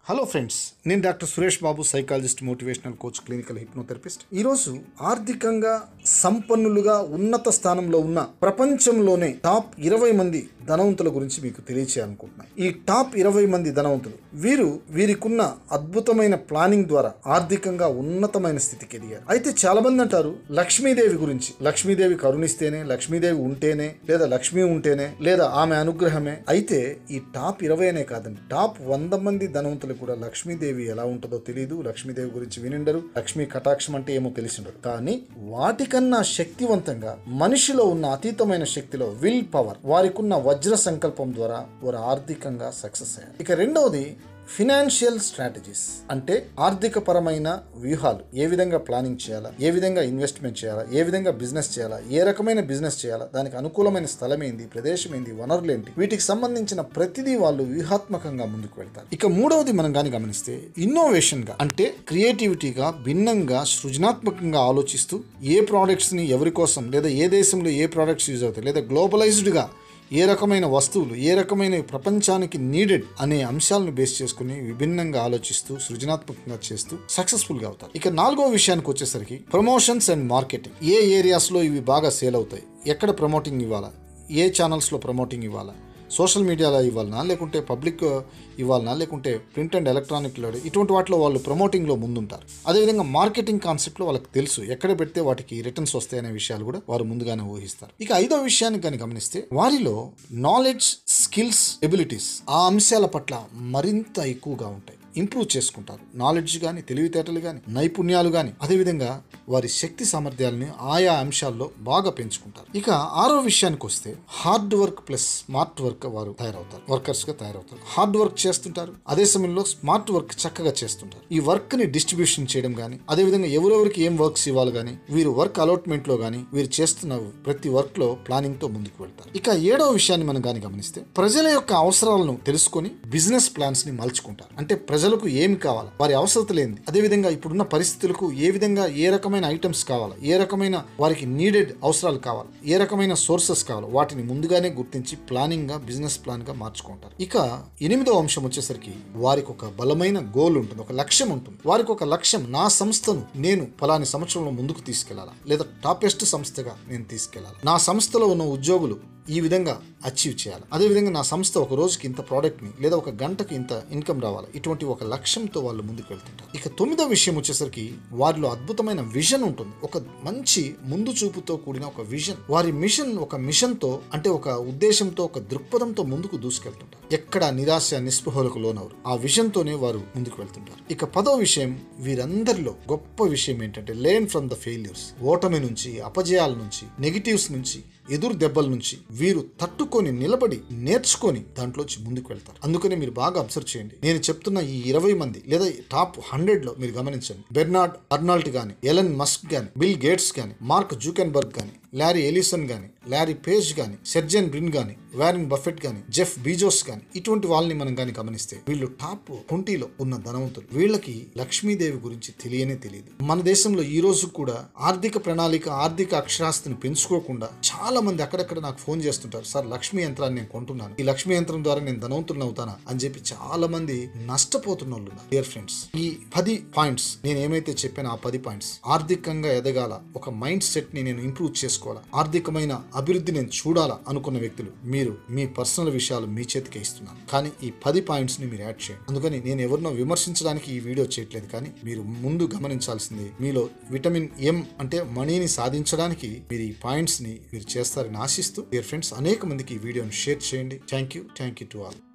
hello friends నేను doctor Suresh Babu psychologist motivational coach clinical hypnotherapist ఈరోజు ఆర్థికంగా సంపన్నులుగా ఉన్నత స్థానంలో ఉన్న ప్రపంచంలోనే టాప్ ఇరవై మంది ధనవంతుల గురించి మీకు తెలియచేయాలనుకుంటున్నాను ఈ టాప్ ఇరవై మంది ధనవంతులు వీరు వీరికున్న అద్భుతమైన ప్లానింగ్ ద్వారా ఆర్థికంగా ఉన్నతమైన స్థితికి ఎదిగారు అయితే చాలా మంది అంటారు లక్ష్మీదేవి గురించి లక్ష్మీదేవి కరుణిస్తేనే లక్ష్మీదేవి ఉంటేనే లేదా లక్ష్మీ ఉంటేనే లేదా ఆమె అనుగ్రహమే అయితే ఈ టాప్ ఇరవై అనే కాదండి టాప్ వంద మంది ధనవంతులకు కూడా లక్ష్మీదేవి ఎలా ఉంటుందో తెలియదు లక్ష్మీదేవి గురించి వినిండరు లక్ష్మీ కటాక్షం అంటే ఏమో తెలిసిండరు కానీ వాటికన్నా శక్తివంతంగా మనిషిలో ఉన్న అతీతమైన శక్తిలో విల్ పవర్ వారికి ఉన్న వజ్ర సంకల్పం ద్వారా వారు ఆర్థికంగా సక్సెస్ అయ్యారు ఇక రెండవది ఫినాన్షియల్ స్ట్రాటజీస్ అంటే ఆర్థిక పరమైన వ్యూహాలు ఏ విధంగా ప్లానింగ్ చేయాలా ఏ విధంగా ఇన్వెస్ట్మెంట్ చేయాలా ఏ విధంగా బిజినెస్ చేయాలా ఏ రకమైన బిజినెస్ చేయాలా దానికి అనుకూలమైన స్థలం ఏంది ప్రదేశం ఏంది వనరులు ఏంటి వీటికి సంబంధించిన ప్రతిదీ వాళ్ళు వ్యూహాత్మకంగా ముందుకు వెళ్తారు ఇక మూడవది మనం కానీ గమనిస్తే ఇన్నోవేషన్ గా అంటే క్రియేటివిటీగా భిన్నంగా సృజనాత్మకంగా ఆలోచిస్తూ ఏ ప్రోడక్ట్స్ ని ఎవరి కోసం లేదా ఏ దేశంలో ఏ ప్రోడక్ట్స్ యూజ్ అవుతాయి లేదా గ్లోబలైజ్డ్ గా ఏ రకమైన వస్తువులు ఏ రకమైన ప్రపంచానికి నీడెడ్ అనే అంశాలను బేస్ చేసుకుని విభిన్నంగా ఆలోచిస్తూ సృజనాత్మకంగా చేస్తూ సక్సెస్ఫుల్ గా అవుతారు ఇక నాలుగో విషయానికి వచ్చేసరికి ప్రమోషన్స్ అండ్ మార్కెటింగ్ ఏ ఏరియాస్ లో ఇవి బాగా సేల్ అవుతాయి ఎక్కడ ప్రమోటింగ్ ఇవ్వాలా ఏ ఛానల్స్ లో ప్రమోటింగ్ ఇవ్వాలా సోషల్ మీడియాలో ఇవ్వాలనా లేకుంటే పబ్లిక్ ఇవ్వాలనా లేకుంటే ప్రింట్ అండ్ ఎలక్ట్రానిక్ ఇటువంటి వాటిలో వాళ్ళు ప్రమోటింగ్లో ముందుంటారు అదేవిధంగా మార్కెటింగ్ కాన్సెప్ట్లో వాళ్ళకి తెలుసు ఎక్కడ పెడితే వాటికి రిటర్న్స్ వస్తాయనే విషయాలు కూడా వారు ముందుగానే ఊహిస్తారు ఇక ఐదో విషయాన్ని కానీ గమనిస్తే వారిలో నాలెడ్జ్ స్కిల్స్ ఎబిలిటీస్ ఆ అంశాల పట్ల మరింత ఎక్కువగా ఉంటాయి ఇంప్రూవ్ చేసుకుంటారు నాలెడ్జ్ కానీ తెలివితేటలు కానీ నైపుణ్యాలు కానీ అదేవిధంగా వారి శక్తి సామర్థ్యాలని ఆయా అంశాల్లో బాగా పెంచుకుంటారు ఇక ఆరో విషయానికి వస్తే hard work plus smart work వారు తయారవుతారు వర్కర్స్ గా తయారవుతారు హార్డ్ వర్క్ చేస్తుంటారు అదే సమయంలో స్మార్ట్ వర్క్ చక్కగా చేస్తుంటారు ఈ వర్క్ ని డిస్ట్రిబ్యూషన్ చేయడం కానీ అదేవిధంగా ఎవరెవరికి ఏం వర్క్స్ ఇవ్వాలి కానీ వీరు వర్క్ అలాట్మెంట్ లో కానీ వీరు చేస్తున్న ప్రతి వర్క్ లో ప్లానింగ్ తో ముందుకు వెళ్తారు ఇక ఏడవ విషయాన్ని మనం కానీ గమనిస్తే ప్రజల యొక్క అవసరాలను తెలుసుకొని బిజినెస్ ప్లాన్స్ ని మలుచుకుంటారు అంటే ప్రజలకు ఏమి కావాలి వారి అవసరతలు ఏంది అదేవిధంగా ఇప్పుడున్న పరిస్థితులకు ఏ విధంగా ఏ రకమైన ఐటమ్స్ కావాలి ఏ రకమైన వారికి నీడెడ్ అవసరాలు కావాలి ఏ రకమైన సోర్సెస్ కావాలి వాటిని ముందుగానే గుర్తించి ప్లానింగ్ గా బిజినెస్ ప్లాన్ గా మార్చుకుంటారు ఇక ఎనిమిదో అంశం వచ్చేసరికి వారికి ఒక బలమైన గోల్ ఉంటుంది ఒక లక్ష్యం ఉంటుంది వారికి ఒక లక్ష్యం నా సంస్థను నేను ఫలాని సంవత్సరంలో ముందుకు తీసుకెళ్లాలా లేదా టాపెస్ట్ సంస్థగా నేను తీసుకెళ్లాలి నా సంస్థలో ఉన్న ఉద్యోగులు ఈ విధంగా అచీవ్ చేయాలి అదేవిధంగా నా సంస్థ ఒక రోజుకి ఇంత ప్రోడక్ట్ని లేదా ఒక గంటకి ఇంత ఇన్కమ్ రావాలి ఇటువంటి ఒక లక్ష్యంతో వాళ్ళు ముందుకు వెళ్తుంటారు ఇక తొమ్మిదో విషయం వచ్చేసరికి వారిలో అద్భుతమైన విజన్ ఉంటుంది ఒక మంచి ముందు చూపుతో కూడిన ఒక విజన్ వారి మిషన్ ఒక మిషన్తో అంటే ఒక ఉద్దేశంతో ఒక దృక్పథంతో ముందుకు దూసుకెళ్తుంటారు ఎక్కడ నిరాశ నిస్పృహలకు లోనవరు ఆ విజన్తోనే వారు ముందుకు వెళ్తుంటారు ఇక పదో విషయం వీరందరిలో గొప్ప విషయం ఏంటంటే లేన్ ఫ్రమ్ ద ఫెయిల్యూర్స్ ఓటమి నుంచి అపజయాల నుంచి నెగిటివ్స్ నుంచి ఎదురు దెబ్బల నుంచి వీరు తట్టుకొని నిలబడి నేర్చుకొని దాంట్లోంచి ముందుకు వెళ్తారు అందుకని మీరు బాగా అబ్జర్వ్ చేయండి నేను చెప్తున్న ఈ ఇరవై మంది లేదా టాప్ హండ్రెడ్ లో మీరు గమనించండి బెర్నార్డ్ అర్నాల్ట్ గాని ఎలన్ మస్క్ గాని బిల్ గేట్స్ గాని మార్క్ జూకెన్బర్గ్ గాని లారీ ఎలిసన్ గాని లారీ పేజ్ గాని సెర్జన్ బ్రిన్ గాని వారెన్ బఫెట్ గాని జెఫ్ బీజోస్ గాని ఇటువంటి వాళ్ళని మనం గాని గమనిస్తే వీళ్ళు టాప్ ట్వంటీలో ఉన్న ధనవంతులు వీళ్ళకి లక్ష్మీదేవి గురించి తెలియనే తెలియదు మన దేశంలో ఈ రోజు కూడా ఆర్థిక ప్రణాళిక ఆర్థిక అక్షరాస్తిని పెంచుకోకుండా చాలా మంది అక్కడక్కడ నాకు ఫోన్ చేస్తుంటారు సార్ లక్ష్మీ యంత్రాన్ని నేను కొంటున్నాను ఈ లక్ష్మీ యంత్రం ద్వారా నేను ధనవంతులను అవుతానా అని చెప్పి చాలా మంది నష్టపోతున్న వాళ్ళు డియర్ ఫ్రెండ్స్ ఈ పది పాయింట్స్ నేను ఏమైతే చెప్పానో ఆ పది పాయింట్స్ ఆర్థికంగా ఎదగాల ఒక మైండ్ సెట్ ని నేను ఇంప్రూవ్ చేసుకోవాలా ఆర్థికమైన అభివృద్ధి నేను చూడాలా అనుకున్న వ్యక్తులు మీరు మీ పర్సనల్ విషయాలు మీ చేతికే ఇస్తున్నాను కానీ ఈ పది పాయింట్స్ ని మీరు యాడ్ చేయండి అందుకని నేను ఎవరినో విమర్శించడానికి ఈ వీడియో చేయట్లేదు కానీ మీరు ముందు గమనించాల్సింది మీలో విటమిన్ ఎం అంటే మనీని సాధించడానికి మీరు ఈ పాయింట్స్ ని మీరు చేస్తారని ఆశిస్తూ డియర్ ఫ్రెండ్స్ అనేక మందికి ఈ వీడియోని షేర్ చేయండి thank you thank you to all